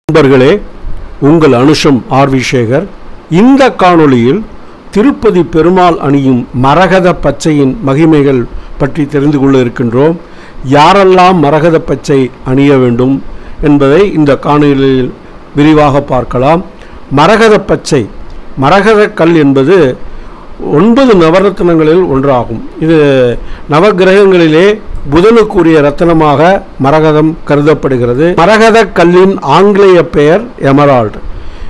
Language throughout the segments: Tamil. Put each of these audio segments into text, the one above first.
நண்பர்களே உங்கள் அனுஷம் ஆர் வி சேகர் இந்த காணொளியில் திருப்பதி பெருமாள் அணியும் மரகத பச்சையின் மகிமைகள் பற்றி தெரிந்து கொள்ள இருக்கின்றோம் யாரெல்லாம் மரகத பச்சை அணிய வேண்டும் என்பதை இந்த காணொளியில் விரிவாக பார்க்கலாம் மரகத பச்சை மரகத கல் என்பது ஒன்பது நவரத்னங்களில் ஒன்றாகும் இது நவகிரகங்களிலே புதனுக்குரிய ரத்தனமாக மரகதம் கருதப்படுகிறது மரகத கல்லின் ஆங்கிலேய பெயர் எமரால்டு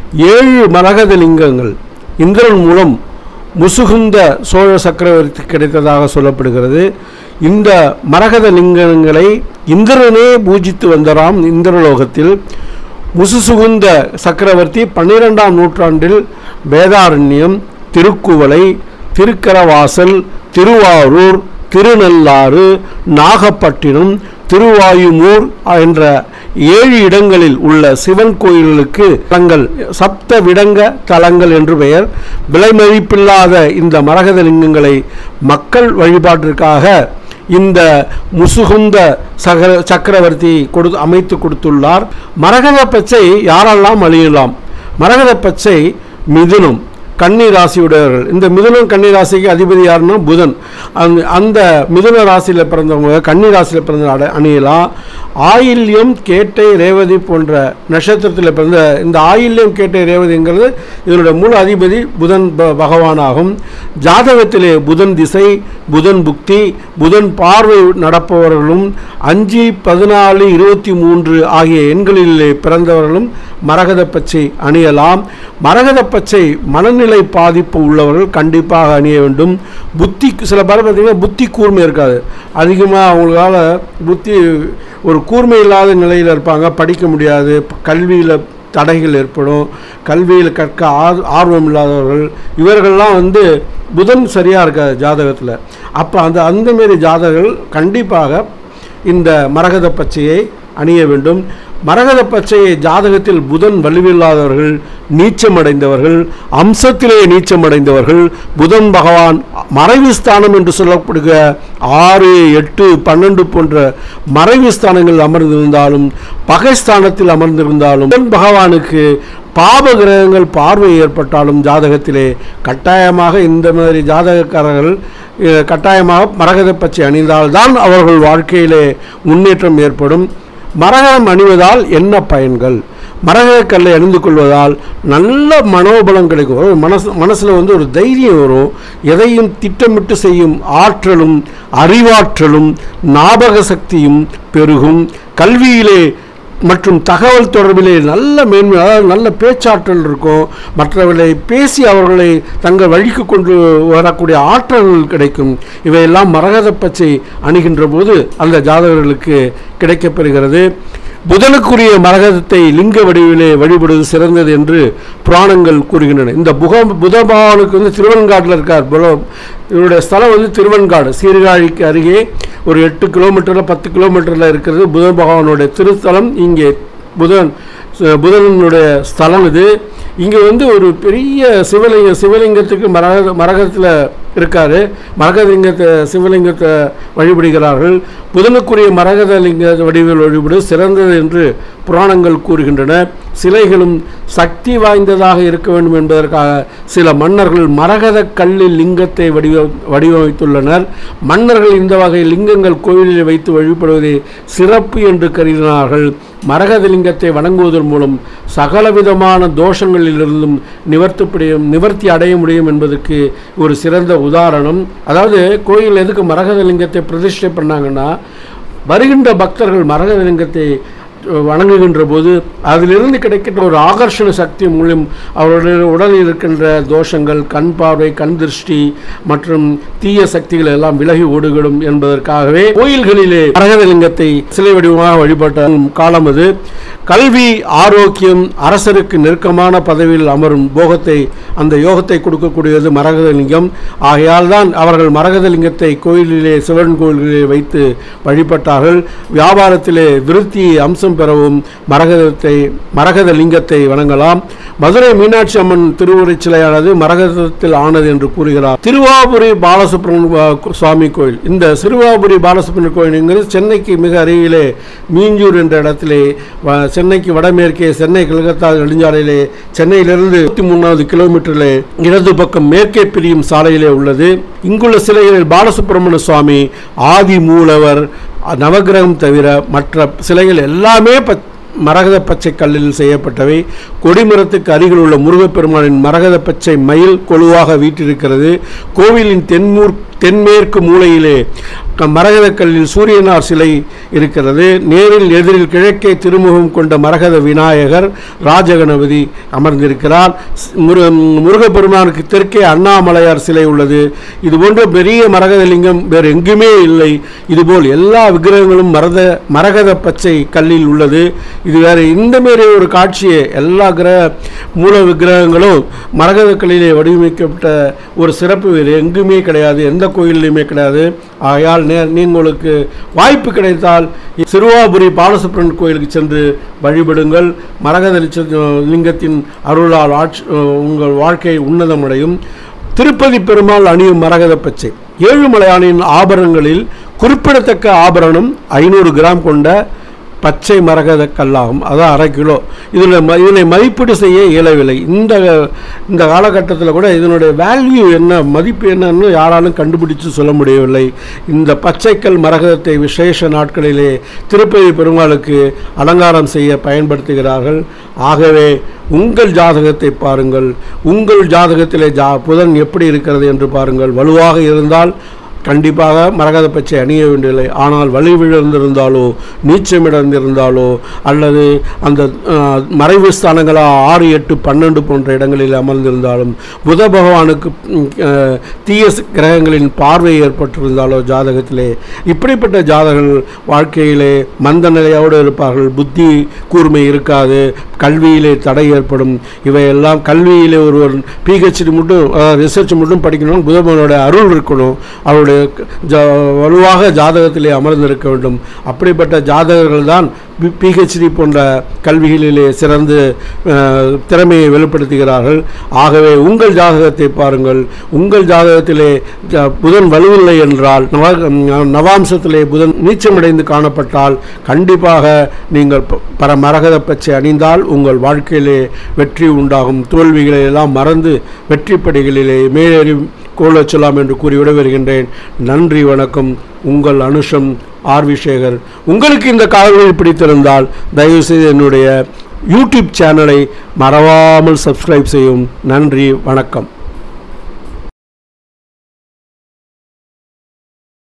ஏழு மரகத லிங்கங்கள் இந்திரன் மூலம் முசுகுந்த சோழ சக்கரவர்த்தி கிடைத்ததாக சொல்லப்படுகிறது இந்த மரகத லிங்கங்களை இந்திரனே பூஜித்து வந்தராம் இந்திரலோகத்தில் முசுசுகுந்த சக்கரவர்த்தி பன்னிரெண்டாம் நூற்றாண்டில் வேதாரண்யம் திருக்குவளை திருக்கரவாசல் திருவாரூர் திருநள்ளாறு நாகப்பட்டினம் திருவாயுமூர் என்ற ஏழு இடங்களில் உள்ள சிவன் கோயில்களுக்கு தங்கள் சப்த விடங்க தலங்கள் என்று பெயர் விலை மதிப்பில்லாத இந்த மரகத லிங்கங்களை மக்கள் வழிபாட்டிற்காக இந்த முசுகுந்த சகர சக்கரவர்த்தி கொடு அமைத்து கொடுத்துள்ளார் மரகத பச்சை யாரெல்லாம் அழியலாம் மரகத பச்சை மிதுனம் கன்னி ராசியுடையவர்கள் இந்த மிதுனம் கன்னி ராசிக்கு அதிபதி யாருன்னா புதன் அந்த அந்த மிதுன ராசியில் பிறந்தவங்க கன்னி ராசியில் பிறந்த அட அணியலாம் ஆயில்யம் கேட்டை ரேவதி போன்ற நட்சத்திரத்தில் பிறந்த இந்த ஆயில்யம் கேட்டை ரேவதிங்கிறது இதனுடைய மூல அதிபதி புதன் ப- பகவானாகும் ஜாதகத்திலே புதன் திசை புதன் புக்தி புதன் பார்வை நடப்பவர்களும் அஞ்சு பதினாலு இருபத்தி மூன்று ஆகிய எண்களிலே பிறந்தவர்களும் மரகத பச்சை அணியலாம் மரகத பச்சை மனநிலை பாதிப்பு உள்ளவர்கள் கண்டிப்பாக அணிய வேண்டும் புத்தி சில பேர் பார்த்தீங்கன்னா புத்தி கூர்மை இருக்காது அதிகமாக அவங்களால புத்தி ஒரு கூர்மை இல்லாத நிலையில் இருப்பாங்க படிக்க முடியாது கல்வியில் தடைகள் ஏற்படும் கல்வியில் கற்க ஆர் ஆர்வம் இல்லாதவர்கள் இவர்கள்லாம் வந்து புதன் சரியாக இருக்காது ஜாதகத்தில் அப்போ அந்த அந்த மாரி ஜாதகர்கள் கண்டிப்பாக இந்த மரகத பச்சையை அணிய வேண்டும் மரகத பச்சையை ஜாதகத்தில் புதன் வலுவில்லாதவர்கள் நீச்சமடைந்தவர்கள் அம்சத்திலே நீச்சமடைந்தவர்கள் புதன் பகவான் மறைவு ஸ்தானம் என்று சொல்லப்படுகிற ஆறு எட்டு பன்னெண்டு போன்ற மறைவு ஸ்தானங்கள் அமர்ந்திருந்தாலும் பகை ஸ்தானத்தில் அமர்ந்திருந்தாலும் புதன் பகவானுக்கு பாப கிரகங்கள் பார்வை ஏற்பட்டாலும் ஜாதகத்திலே கட்டாயமாக இந்த மாதிரி ஜாதகக்காரர்கள் அஹ், கட்டாயமாக மரகத பச்சை அணிந்தால்தான் அவர்கள் வாழ்க்கையிலே முன்னேற்றம் ஏற்படும் மரகதம் அணிவதால் என்ன பயன்கள் மரகத கல்லை அணிந்து கொள்வதால் நல்ல மனோபலம் கிடைக்கும் ஒரு மனசு மனசில் வந்து ஒரு தைரியம் வரும் எதையும் திட்டமிட்டு செய்யும் ஆற்றலும் அறிவாற்றலும் ஞாபக சக்தியும் பெருகும் கல்வியிலே மற்றும் தகவல் தொடர்பிலே நல்ல மேன்மை அதாவது நல்ல பேச்சாற்றல் இருக்கும் மற்றவர்களை பேசி அவர்களை தங்கள் வழிக்கு கொண்டு வரக்கூடிய ஆற்றல்கள் கிடைக்கும் இவையெல்லாம் மரகத பச்சை அணுகின்ற போது அந்த ஜாதகர்களுக்கு கிடைக்கப்பெறுகிறது புதனுக்குரிய மரகதத்தை லிங்க வடிவிலே வழிபடுவது சிறந்தது என்று புராணங்கள் கூறுகின்றன இந்த புக புத பகவானுக்கு வந்து திருவெண்காட்டில் இருக்கார் புல இவருடைய ஸ்தலம் வந்து திருவெண்காடு சீர்காழிக்கு அருகே ஒரு எட்டு கிலோமீட்டரில் பத்து கிலோமீட்டரில் இருக்கிறது புதன் பகவானுடைய திருத்தலம் இங்கே புதன் ச- புதனுடைய ஸ்தலம் இது இங்கே வந்து ஒரு பெரிய சிவலிங்க சிவலிங்கத்துக்கு மரக மரகத்தில் இருக்கார் மரகதலிங்கத்தை சிவலிங்கத்தை வழிபடுகிறார்கள் புதனுக்குரிய மரகத லிங்க வடிவில் வழிபடு சிறந்தது என்று புராணங்கள் கூறுகின்றன சிலைகளும் சக்தி வாய்ந்ததாக இருக்க வேண்டும் என்பதற்காக சில மன்னர்கள் மரகத கல்லில் லிங்கத்தை வடிவ வடிவமைத்துள்ளனர் மன்னர்கள் இந்த வகை லிங்கங்கள் கோயிலில் வைத்து வழிபடுவதை சிறப்பு என்று கருதினார்கள் மரகத லிங்கத்தை வணங்குவதன் மூலம் சகலவிதமான தோஷங்களிலிருந்தும் நிவர்த்திப்படியும் நிவர்த்தி அடைய முடியும் என்பதற்கு ஒரு சிறந்த உதாரணம் அதாவது கோயில் எதுக்கு மரகத லிங்கத்தை பிரதிஷ்டை பண்ணாங்கன்னா வருகின்ற பக்தர்கள் மரகத லிங்கத்தை வணங்குகின்ற போது அதிலிருந்து கிடைக்கின்ற ஒரு ஆகர்ஷண சக்தி மூலம் அவர்களுடைய உடலில் இருக்கின்ற தோஷங்கள் கண் பார்வை கண் திருஷ்டி மற்றும் தீய சக்திகள் எல்லாம் விலகி ஓடுகிடும் என்பதற்காகவே கோயில்களிலே மரகதலிங்கத்தை சிலை வடிவமாக வழிபட்ட காலம் அது கல்வி ஆரோக்கியம் அரசருக்கு நெருக்கமான பதவியில் அமரும் போகத்தை அந்த யோகத்தை கொடுக்கக்கூடியது மரகத லிங்கம் ஆகையால் தான் அவர்கள் மரகத லிங்கத்தை கோயிலிலே சிவன் கோயில்களிலே வைத்து வழிபட்டார்கள் வியாபாரத்திலே விருத்தி அம்சம் பெறவும் மரகதத்தை மரகத லிங்கத்தை வணங்கலாம் மதுரை மீனாட்சி அம்மன் திருவுரை சிலையானது மரகதத்தில் ஆனது என்று கூறுகிறார் திருவாபுரி பாலசுப்ரமணிய சுவாமி கோயில் இந்த சிறுவாபுரி பாலசுப்ரமணிய கோயிலுங்கிறது சென்னைக்கு மிக அருகிலே மீஞ்சூர் என்ற இடத்திலே வ- சென்னைக்கு வடமேற்கே சென்னை கல்கத்தா நெடுஞ்சாலையிலே சென்னையிலிருந்து இருபத்தி மூணாவது கிலோமீட்டரிலே இடது பக்கம் மேற்கே பிரியும் சாலையிலே உள்ளது இங்குள்ள சிலைகளில் பாலசுப்ரமணிய சுவாமி ஆதி மூலவர் நவகிரகம் தவிர மற்ற சிலைகள் எல்லாமே பச் மரகத பச்சை கல்லில் செய்யப்பட்டவை கொடிமரத்துக்கு அருகில் உள்ள முருகப்பெருமானின் மரகத பச்சை மயில் கொலுவாக வீற்றிருக்கிறது கோவிலின் தென்மூர் தென்மேற்கு மூலையிலே க- மரகத கல்லில் சூரியனார் சிலை இருக்கிறது நேரில் எதிரில் கிழக்கே திருமுகம் கொண்ட மரகத விநாயகர் ராஜகணபதி அமர்ந்திருக்கிறார் ஸ்- முரு முருகப்பெருமானுக்கு தெற்கே அண்ணாமலையார் சிலை உள்ளது இது போன்ற பெரிய மரகத லிங்கம் வேறு எங்குமே இல்லை இதுபோல் எல்லா விக்கிரகங்களும் மரத மரகத பச்சை கல்லில் உள்ளது இது வேறு இந்த மாரி ஒரு காட்சியை எல்லா கிரக மூல விக்கிரகங்களும் மரகத கல்லிலே வடிவமைக்கப்பட்ட ஒரு சிறப்பு வேறு எங்குமே கிடையாது எந்த கோயில்லையுமே கிடையாது ஆகையால் நே நீங்களுக்கு வாய்ப்பு கிடைத்தால் சிறுவாபுரி பாலசுப்ரமணியன் கோயிலுக்கு சென்று வழிபடுங்கள் மரகத லிச்ச- லிங்கத்தின் அருளால் ஆட்சி உங்கள் வாழ்க்கை உன்னதமடையும் திருப்பதி பெருமாள் அணியும் மரகத பச்சை ஏழுமலையானின் ஆபரணங்களில் குறிப்பிடத்தக்க ஆபரணம் ஐநூறு கிராம் கொண்ட பச்சை மரகத கல்லாகும் அதான் அரை கிலோ இதில் ம இதனை மதிப்பீடு செய்ய இயலவில்லை இந்த இந்த காலகட்டத்தில் கூட இதனுடைய வேல்யூ என்ன மதிப்பு என்னன்னு யாராலும் கண்டுபிடிச்சு சொல்ல முடியவில்லை இந்த பச்சைக்கல் மரகதத்தை விசேஷ நாட்களிலே திருப்பதி பெருமாளுக்கு அலங்காரம் செய்ய பயன்படுத்துகிறார்கள் ஆகவே உங்கள் ஜாதகத்தை பாருங்கள் உங்கள் ஜாதகத்திலே ஜா புதன் எப்படி இருக்கிறது என்று பாருங்கள் வலுவாக இருந்தால் கண்டிப்பாக மரகத பச்சை அணிய வேண்டியதில்லை ஆனால் வலி விழுந்திருந்தாலோ நீச்சமிடந்திருந்தாலோ அல்லது அந்த அஹ், மறைவு ஸ்தானங்களாக ஆறு எட்டு பன்னெண்டு போன்ற இடங்களில் அமர்ந்திருந்தாலும் புத பகவானுக்கு ம், அஹ், தீய ஸ்- கிரகங்களின் பார்வை ஏற்பட்டிருந்தாலோ ஜாதகத்திலே இப்படிப்பட்ட ஜாதகர்கள் வாழ்க்கையிலே மந்த நிலையோடு இருப்பார்கள் புத்தி கூர்மை இருக்காது கல்வியிலே தடை ஏற்படும் இவையெல்லாம் கல்வியிலே ஒருவர் பிஹெச்டி மட்டும் ரிசர்ச் மட்டும் படிக்கணும் புதபவனோட அருள் இருக்கணும் அவருடைய ஜா வலுவாக ஜாதகத்திலே அமர்ந்திருக்க வேண்டும் அப்படிப்பட்ட ஜாதகர்கள் தான் பிஹெச்டி போன்ற கல்விகளிலே சிறந்து அஹ், திறமையை வெளிப்படுத்துகிறார்கள் ஆகவே உங்கள் ஜாதகத்தை பாருங்கள் உங்கள் ஜாதகத்திலே ஜ- புதன் வலுவில்லை என்றால் நவ நவாம்சத்திலே புதன் நீச்சமடைந்து காணப்பட்டால் கண்டிப்பாக நீங்கள் ப- பர மரகத பச்சை அணிந்தால் உங்கள் வாழ்க்கையிலே வெற்றி உண்டாகும் தோல்விகளை எல்லாம் மறந்து வெற்றி படிகளிலே மேலேறி கோலச் சொல்லலாம் என்று கூறி விடைபெறுகின்றேன் நன்றி வணக்கம் உங்கள் அனுஷம் ஆர் சேகர் உங்களுக்கு இந்த காணொளி பிடித்திருந்தால் தயவுசெய்து என்னுடைய யூடியூப் சேனலை மறவாமல் சப்ஸ்கிரைப் செய்யும் நன்றி வணக்கம்